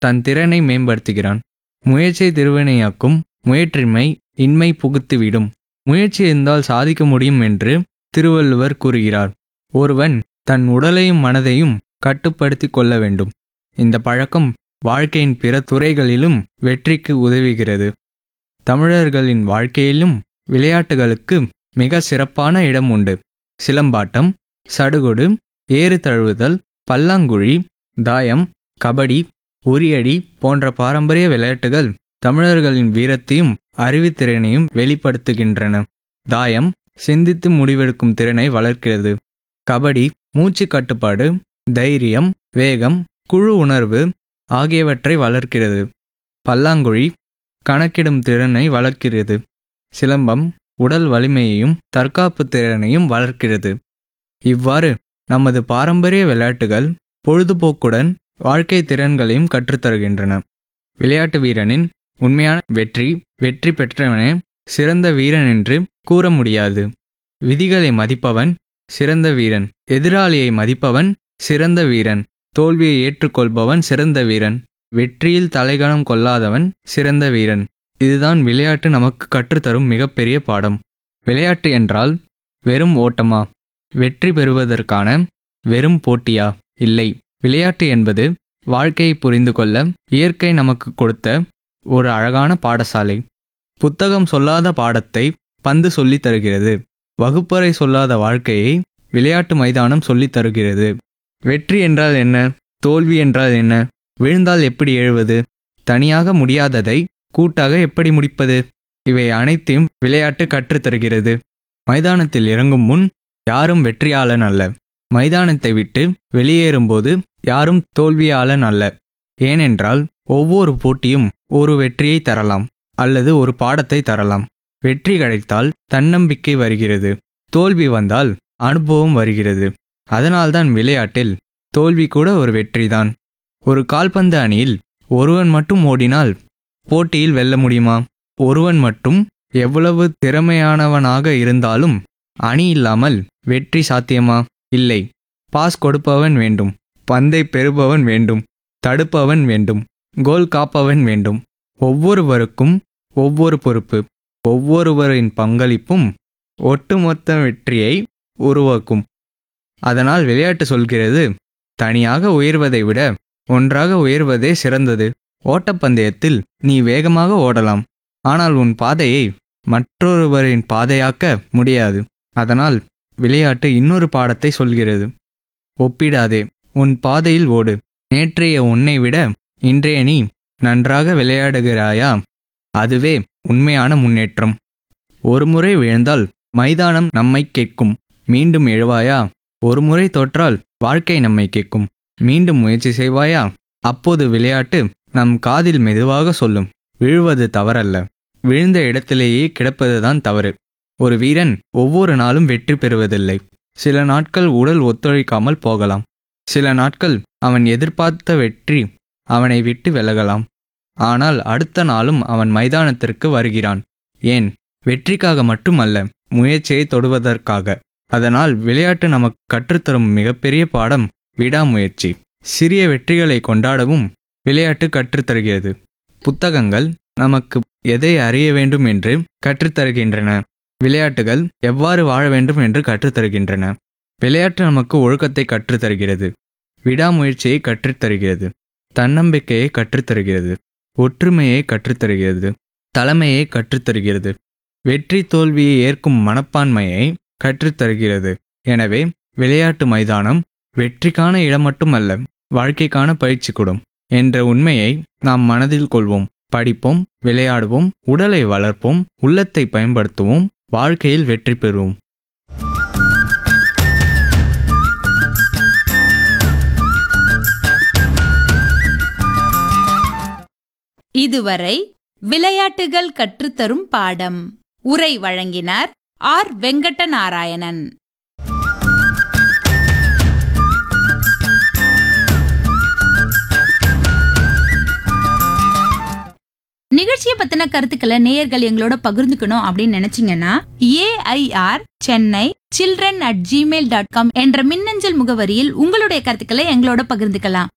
தன் திறனை மேம்படுத்துகிறான் முயற்சியை திருவினையாக்கும் முயற்றின்மை இன்மை புகுத்திவிடும் முயற்சி இருந்தால் சாதிக்க முடியும் என்று திருவள்ளுவர் கூறுகிறார் ஒருவன் தன் உடலையும் மனதையும் கட்டுப்படுத்தி கொள்ள வேண்டும் இந்த பழக்கம் வாழ்க்கையின் பிற துறைகளிலும் வெற்றிக்கு உதவுகிறது தமிழர்களின் வாழ்க்கையிலும் விளையாட்டுகளுக்கு மிக சிறப்பான இடம் உண்டு சிலம்பாட்டம் சடுகுடு ஏறு தழுவுதல் பல்லாங்குழி தாயம் கபடி உரியடி போன்ற பாரம்பரிய விளையாட்டுகள் தமிழர்களின் வீரத்தையும் அறிவுத்திறனையும் வெளிப்படுத்துகின்றன தாயம் சிந்தித்து முடிவெடுக்கும் திறனை வளர்க்கிறது கபடி மூச்சு கட்டுப்பாடு தைரியம் வேகம் குழு உணர்வு ஆகியவற்றை வளர்க்கிறது பல்லாங்குழி கணக்கிடும் திறனை வளர்க்கிறது சிலம்பம் உடல் வலிமையையும் தற்காப்பு திறனையும் வளர்க்கிறது இவ்வாறு நமது பாரம்பரிய விளையாட்டுகள் பொழுதுபோக்குடன் வாழ்க்கை திறன்களையும் கற்றுத்தருகின்றன விளையாட்டு வீரனின் உண்மையான வெற்றி வெற்றி பெற்றவனே சிறந்த வீரன் என்று கூற முடியாது விதிகளை மதிப்பவன் சிறந்த வீரன் எதிராளியை மதிப்பவன் சிறந்த வீரன் தோல்வியை ஏற்றுக்கொள்பவன் சிறந்த வீரன் வெற்றியில் தலைகணம் கொள்ளாதவன் சிறந்த வீரன் இதுதான் விளையாட்டு நமக்கு கற்றுத்தரும் மிகப்பெரிய பாடம் விளையாட்டு என்றால் வெறும் ஓட்டமா வெற்றி பெறுவதற்கான வெறும் போட்டியா இல்லை விளையாட்டு என்பது வாழ்க்கையை புரிந்து கொள்ள இயற்கை நமக்கு கொடுத்த ஒரு அழகான பாடசாலை புத்தகம் சொல்லாத பாடத்தை பந்து சொல்லித் தருகிறது வகுப்பறை சொல்லாத வாழ்க்கையை விளையாட்டு மைதானம் சொல்லித் தருகிறது வெற்றி என்றால் என்ன தோல்வி என்றால் என்ன விழுந்தால் எப்படி எழுவது தனியாக முடியாததை கூட்டாக எப்படி முடிப்பது இவை அனைத்தையும் விளையாட்டு கற்றுத்தருகிறது மைதானத்தில் இறங்கும் முன் யாரும் வெற்றியாளன் அல்ல மைதானத்தை விட்டு வெளியேறும்போது யாரும் தோல்வியாளன் அல்ல ஏனென்றால் ஒவ்வொரு போட்டியும் ஒரு வெற்றியை தரலாம் அல்லது ஒரு பாடத்தை தரலாம் வெற்றி கிடைத்தால் தன்னம்பிக்கை வருகிறது தோல்வி வந்தால் அனுபவம் வருகிறது அதனால்தான் விளையாட்டில் தோல்வி கூட ஒரு வெற்றிதான் ஒரு கால்பந்து அணியில் ஒருவன் மட்டும் ஓடினால் போட்டியில் வெல்ல முடியுமா ஒருவன் மட்டும் எவ்வளவு திறமையானவனாக இருந்தாலும் அணி இல்லாமல் வெற்றி சாத்தியமா இல்லை பாஸ் கொடுப்பவன் வேண்டும் பந்தை பெறுபவன் வேண்டும் தடுப்பவன் வேண்டும் கோல் காப்பவன் வேண்டும் ஒவ்வொருவருக்கும் ஒவ்வொரு பொறுப்பு ஒவ்வொருவரின் பங்களிப்பும் ஒட்டுமொத்த வெற்றியை உருவாக்கும் அதனால் விளையாட்டு சொல்கிறது தனியாக உயர்வதை விட ஒன்றாக உயர்வதே சிறந்தது ஓட்டப்பந்தயத்தில் நீ வேகமாக ஓடலாம் ஆனால் உன் பாதையை மற்றொருவரின் பாதையாக்க முடியாது அதனால் விளையாட்டு இன்னொரு பாடத்தை சொல்கிறது ஒப்பிடாதே உன் பாதையில் ஓடு நேற்றைய உன்னை விட இன்றைய நீ நன்றாக விளையாடுகிறாயா அதுவே உண்மையான முன்னேற்றம் ஒருமுறை விழுந்தால் மைதானம் நம்மை கேட்கும் மீண்டும் எழுவாயா ஒருமுறை தோற்றால் வாழ்க்கை நம்மை கேட்கும் மீண்டும் முயற்சி செய்வாயா அப்போது விளையாட்டு நம் காதில் மெதுவாக சொல்லும் விழுவது தவறல்ல விழுந்த இடத்திலேயே கிடப்பதுதான் தவறு ஒரு வீரன் ஒவ்வொரு நாளும் வெற்றி பெறுவதில்லை சில நாட்கள் உடல் ஒத்துழைக்காமல் போகலாம் சில நாட்கள் அவன் எதிர்பார்த்த வெற்றி அவனை விட்டு விலகலாம் ஆனால் அடுத்த நாளும் அவன் மைதானத்திற்கு வருகிறான் ஏன் வெற்றிக்காக மட்டுமல்ல முயற்சியை தொடுவதற்காக அதனால் விளையாட்டு நமக்கு கற்றுத்தரும் மிகப்பெரிய பாடம் விடாமுயற்சி சிறிய வெற்றிகளை கொண்டாடவும் விளையாட்டு கற்றுத்தருகிறது புத்தகங்கள் நமக்கு எதை அறிய வேண்டும் என்று கற்றுத்தருகின்றன விளையாட்டுகள் எவ்வாறு வாழ வேண்டும் என்று கற்றுத்தருகின்றன விளையாட்டு நமக்கு ஒழுக்கத்தை கற்றுத்தருகிறது விடாமுயற்சியை கற்றுத்தருகிறது தன்னம்பிக்கையை கற்றுத்தருகிறது ஒற்றுமையை கற்றுத்தருகிறது தலைமையை கற்றுத்தருகிறது வெற்றி தோல்வியை ஏற்கும் மனப்பான்மையை கற்றுத்தருகிறது எனவே விளையாட்டு மைதானம் வெற்றிக்கான இடம் மட்டுமல்ல வாழ்க்கைக்கான பயிற்சி கூடும் என்ற உண்மையை நாம் மனதில் கொள்வோம் படிப்போம் விளையாடுவோம் உடலை வளர்ப்போம் உள்ளத்தை பயன்படுத்துவோம் வாழ்க்கையில் வெற்றி பெறுவோம் இதுவரை விளையாட்டுகள் கற்றுத்தரும் பாடம் உரை வழங்கினார் ஆர் வெங்கட்ட நாராயணன் நிகழ்ச்சியை பத்தின கருத்துக்களை நேயர்கள் எங்களோட பகிர்ந்துக்கணும் அப்படின்னு நினைச்சீங்கன்னா AIR Chennai children at Gmail dot com என்ற மின்னஞ்சல் முகவரியில் உங்களுடைய கருத்துக்களை எங்களோட பகிர்ந்துக்கலாம்